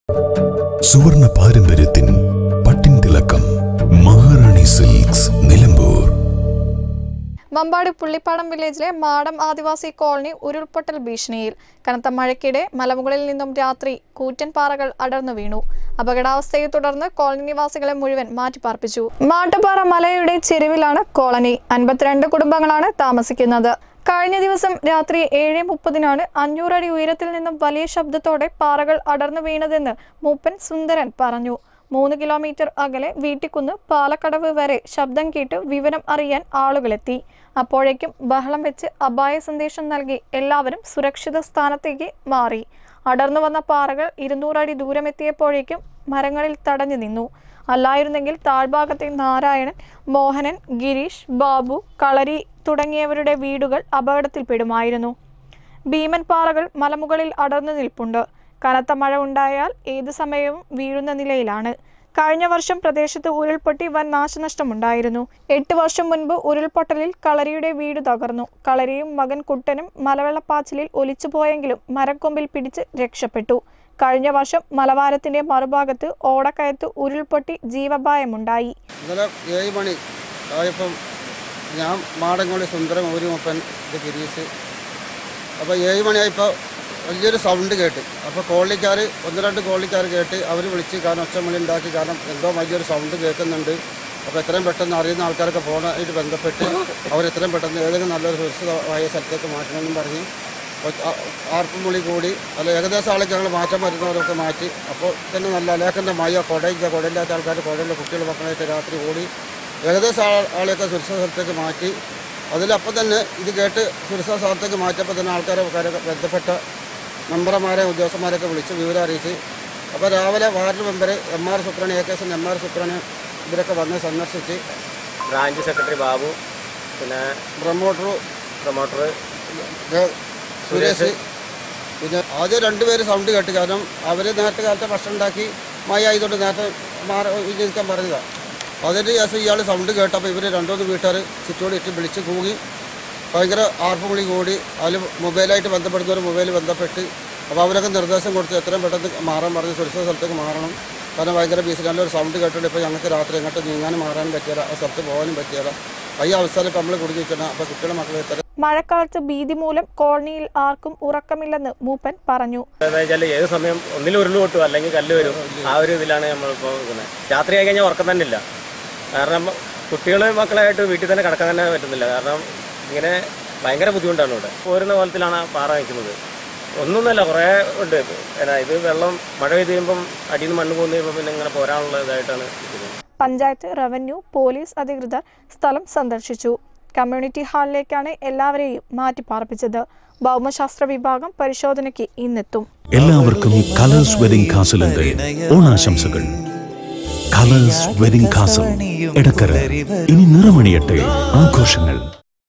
സുവർണ പാരമ്പര്യത്തിൻ പട്ടിൻ തിളക്കം മഹാറാണി സിൽക്സ് നിലമ്പൂർ മമ്പാട് പുള്ളിപ്പാടം വില്ലേജിലെ മാടം ആദിവാസി കോളനി ഉരുൾപൊട്ടൽ ഭീഷണിയിൽ കനത്ത മഴയ്ക്കിടെ മലമുകളിൽ നിന്നും രാത്രി കൂറ്റൻ പാറകൾ അടർന്നു വീണു അപകടാവസ്ഥയെ തുടർന്ന് കോളനി നിവാസികളെ മുഴുവൻ മാറ്റിപ്പാർപ്പിച്ചു മാട്ടുപാറ മലയുടെ ചെരുവിലാണ് കോളനി അൻപത്തിരണ്ട് കുടുംബങ്ങളാണ് താമസിക്കുന്നത് കഴിഞ്ഞ ദിവസം രാത്രി ഏഴ് മുപ്പതിനാണ് അഞ്ഞൂറടി ഉയരത്തിൽ നിന്നും വലിയ ശബ്ദത്തോടെ പാറകൾ അടർന്നു വീണതെന്ന് മൂപ്പൻ സുന്ദരൻ പറഞ്ഞു മൂന്ന് കിലോമീറ്റർ അകലെ വീട്ടിക്കുന്ന് പാലക്കടവ് വരെ ശബ്ദം കേട്ട് വിവരം അറിയാൻ ആളുകളെത്തി അപ്പോഴേക്കും ബഹളം വെച്ച് അപായ സന്ദേശം നൽകി എല്ലാവരും സുരക്ഷിത സ്ഥാനത്തേക്ക് മാറി അടർന്നു വന്ന പാറകൾ ഇരുന്നൂറടി ദൂരമെത്തിയപ്പോഴേക്കും മരങ്ങളിൽ തടഞ്ഞു നിന്നു അല്ലായിരുന്നെങ്കിൽ താഴ്ഭാഗത്തെ നാരായണൻ മോഹനൻ ഗിരീഷ് ബാബു കളരി തുടങ്ങിയവരുടെ വീടുകൾ അപകടത്തിൽപ്പെടുമായിരുന്നു ഭീമൻ പാറകൾ മലമുകളിൽ അടർന്നു നിൽപ്പുണ്ട് കനത്ത മഴ ഉണ്ടായാൽ ഏതു സമയവും വീഴുന്ന നിലയിലാണ് കഴിഞ്ഞ വർഷം പ്രദേശത്ത് ഉരുൾപൊട്ടി വൻ നാശനഷ്ടമുണ്ടായിരുന്നു എട്ട് വർഷം മുൻപ് ഉരുൾപൊട്ടലിൽ കളരിയുടെ വീട് തകർന്നു കളരിയും മകൻ കുട്ടനും മലവെള്ളപ്പാച്ചിലിൽ ഒലിച്ചുപോയെങ്കിലും മരക്കൊമ്പിൽ പിടിച്ച് രക്ഷപ്പെട്ടു കഴിഞ്ഞ വർഷം മലവാരത്തിന്റെ മറുഭാഗത്ത് ഓടക്കയത്ത് ഉരുൾപൊട്ടി ജീവഭായമുണ്ടായി ഇന്നലെ ഏഴ് മണി ആയപ്പം ഞാൻ മാടങ്കോളി സുന്ദരം ഒരു മുപ്പൻ ഇത് ഗിരീഷ് അപ്പോൾ ഏഴ് മണിയായപ്പോൾ വലിയൊരു സൗണ്ട് കേട്ട് അപ്പോൾ കോളിക്കാർ ഒന്ന് രണ്ട് കോളിക്കാർ കേട്ട് അവർ വിളിച്ച് കാരണം ഒച്ചമണി ഉണ്ടാക്കി കാരണം എന്തോ വലിയൊരു സൗണ്ട് കേൾക്കുന്നുണ്ട് അപ്പോൾ എത്രയും പെട്ടെന്ന് അറിയുന്ന ആൾക്കാരൊക്കെ ഫോണായിട്ട് ബന്ധപ്പെട്ട് അവർ എത്രയും പെട്ടെന്ന് ഏതെങ്കിലും നല്ലൊരു സുരക്ഷിതമായ സ്ഥലത്തേക്ക് മാറ്റണമെന്നും പറഞ്ഞ് ആർപ്പും വിളി കൂടി അല്ല ഏകദേശം ആളൊക്കെ ഞങ്ങൾ മാറ്റാൻ പറ്റുന്നവരൊക്കെ മാറ്റി അപ്പോൾ തന്നെ നല്ല അലേക്കൻ്റെ മഴ കുടയില്ല കുടയില്ലാത്ത ആൾക്കാർ കുടയില്ല കുട്ടികൾ മക്കളായിട്ട് രാത്രി ഓടി ഏകദേശം ആൾ ആളെയൊക്കെ സുരക്ഷിത സ്ഥലത്തേക്ക് മാറ്റി അതിലപ്പം തന്നെ ഇത് കേട്ട് സുരക്ഷിത സ്ഥലത്തേക്ക് മാറ്റിയപ്പോൾ തന്നെ ആൾക്കാരെ കാര്യ- ബന്ധപ്പെട്ട മെമ്പർമാരെ ഉദ്യോഗസ്ഥന്മാരെയൊക്കെ വിളിച്ച് വിവരം അറിയിച്ച് അപ്പോൾ രാവിലെ ward member M R Suprani A K S M R Suprani ഇവരൊക്കെ വന്ന് സന്ദർശിച്ച് ബ്രാഞ്ച് സെക്രട്ടറി ബാബു പിന്നെ പ്രൊമോട്ടർ പ്രൊമോട്ടർ സുരേഷ് പിന്നെ ആദ്യം രണ്ടുപേര് സൗണ്ട് കേട്ട് കാരണം അവർ നേരത്തെ കാലത്തെ ഭക്ഷണം ഉണ്ടാക്കി മഴ ആയതുകൊണ്ട് നേരത്തെ മാറി നിൽക്കാൻ പറഞ്ഞതാണ് അതിന് ശേഷം ഇയാൾ സൗണ്ട് കേട്ടപ്പോൾ ഇവർ രണ്ടുമൂന്ന് വീട്ടുകാർ ചുറ്റോട് ഇട്ട് വിളിച്ച് കൂകി ഭയങ്കര ആർപ്പുവിളി കൂടി അതിൽ മൊബൈലായിട്ട് ബന്ധപ്പെടുന്നവർ മൊബൈൽ ബന്ധപ്പെട്ട് അപ്പോൾ അവരൊക്കെ നിർദ്ദേശം കൊടുത്ത് എത്രയും പെട്ടെന്ന് മാറാൻ പറഞ്ഞ് സുരക്ഷിത സ്ഥലത്തേക്ക് മാറണം കാരണം ഭയങ്കര ബീച്ച് നല്ലൊരു സൗണ്ട് കേട്ടിട്ട് ഇപ്പോൾ ഞങ്ങൾക്ക് രാത്രി എങ്ങോട്ട് നീങ്ങാനും മാറാനും പറ്റിയല്ല ആ സ്ഥലത്ത് പോകാനും പറ്റിയല്ല ഈ അവസ്ഥയിൽ ഇപ്പോൾ നമ്മൾ കുടുങ്ങി വെക്കണം അപ്പോൾ കുട്ടികളെ മക്കളെ എത്ര മഴക്കാലത്ത് ഭീതി മൂലം കോളനിയിൽ ആർക്കും ഉറക്കമില്ലെന്ന് മൂപ്പൻ പറഞ്ഞു എന്താ വെച്ചാൽ ഏത് സമയം ഒന്നിൽ ഉരുള് പൊട്ടും അല്ലെങ്കിൽ കല്ല് വരും ആ ഒരു ഇതിലാണ് നമ്മളിപ്പോൾ നിൽക്കുന്നത് രാത്രി ആയി കഴിഞ്ഞാൽ ഉറക്കം തന്നെ ഇല്ല കാരണം കുട്ടികൾ മക്കളായിട്ട് വീട്ടിൽ തന്നെ കിടക്കാൻ തന്നെ പറ്റുന്നില്ല കാരണം ഇങ്ങനെ ഭയങ്കര ബുദ്ധിമുട്ടാണ് ഇവിടെ പോരുന്ന കോലത്തിലാണ് ആ പാറ നിൽക്കുന്നത് ഒന്നൊന്നുമല്ല കുറേ ഉണ്ട് എന്നാ ഇത് വെള്ളം മഴ പെയ്ത് കഴിയുമ്പം അടിയിൽ നിന്ന് മണ്ണ് പോകുന്ന കഴിയുമ്പോൾ പിന്നെ ഇങ്ങനെ പോരാനുള്ള ഇതായിട്ടാണ് ഇരിക്കുന്നത് പഞ്ചായത്ത് റവന്യൂ പോലീസ് അധികൃതർ സ്ഥലം സന്ദർശിച്ചു കമ്മ്യൂണിറ്റി ഹാളിലേക്കാണ് എല്ലാവരെയും മാറ്റിപ്പാർപ്പിച്ചത് ഭൗമശാസ്ത്ര വിഭാഗം പരിശോധനയ്ക്ക് ഇന്നെത്തും എല്ലാവർക്കും കളേഴ്സ് വെഡിംഗ് കാസിലിന്റെ ഓണാശംസകൾ കളേഴ്സ് വെഡിംഗ് കാസിൽ എടക്കര ഇനി നിറമണിയട്ടെ ആഘോഷങ്ങൾ